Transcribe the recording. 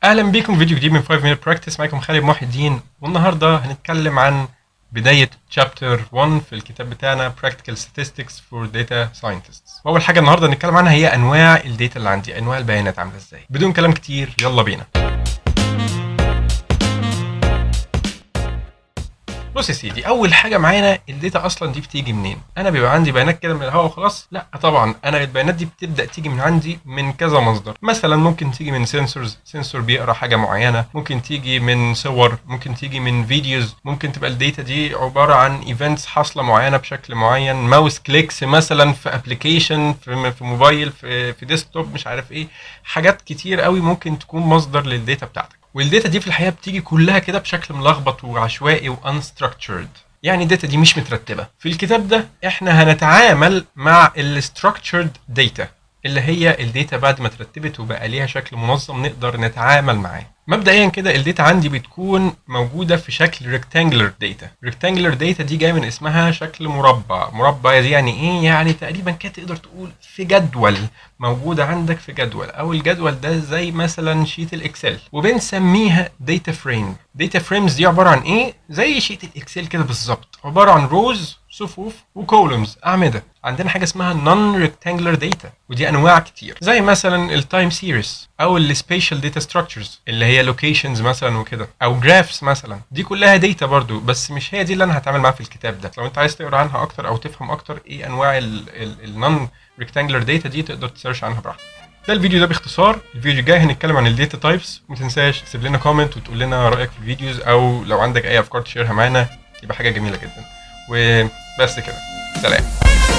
اهلا بيكم في فيديو جديد من 5 minute practice معاكم خالد محي الدين والنهارده هنتكلم عن بدايه chapter 1 في الكتاب بتاعنا practical statistics for data scientists واول حاجه النهارده هنتكلم عنها هي انواع الداتا اللي عندي انواع البيانات عامله ازاي بدون كلام كتير يلا بينا بص يا سيدي اول حاجه معانا الداتا اصلا دي بتيجي منين انا بيبقى عندي بيانات كده من الهواء وخلاص لا طبعا انا البيانات دي بتبدا تيجي من عندي من كذا مصدر مثلا ممكن تيجي من سنسورز سنسور بيقرا حاجه معينه ممكن تيجي من صور ممكن تيجي من فيديوز ممكن تبقى الداتا دي عباره عن ايفنتس حاصله معينه بشكل معين ماوس كليكس مثلا في ابلكيشن في, في موبايل في, في ديسكتوب مش عارف ايه حاجات كتير قوي ممكن تكون مصدر للداتا بتاعتك والداتا دي في الحقيقه بتيجي كلها كده بشكل ملخبط وعشوائي وانستراكتشرد يعني الداتا دي مش مترتبه في الكتاب ده احنا هنتعامل مع الستراكتشرد داتا اللي هي الداتا بعد ما ترتبت وبقى ليها شكل منظم نقدر نتعامل معاه مبدئيا كده الداتا عندي بتكون موجوده في شكل ريكتانجلر داتا ريكتانجلر داتا دي جايه من اسمها شكل مربع مربع دي يعني ايه يعني تقريبا كده تقدر تقول في جدول موجوده عندك في جدول او الجدول ده زي مثلا شيت الاكسل وبنسميها داتا فريم داتا فريمز دي عباره عن ايه زي شيت الاكسل كده بالظبط عباره عن روز صفوف وكولومز اعمده عندنا حاجه اسمها نون ريكتانجلر داتا ودي انواع كتير زي مثلا التايم سيريز او السبيشال داتا ستراكشرز اللي هي لوكيشنز مثلا وكده او جرافس مثلا دي كلها داتا برضو بس مش هي دي اللي انا هتعامل معاها في الكتاب ده لو انت عايز تقرا عنها اكتر او تفهم اكتر ايه انواع النون ريكتانجلر داتا دي تقدر تسيرش عنها براحتك ده الفيديو ده باختصار الفيديو الجاي هنتكلم عن الداتا تايبس وما تنساش تسيب لنا كومنت وتقول لنا رايك في الفيديوز او لو عندك اي افكار تشيرها معانا يبقى حاجه جميله جدا وبس كده سلام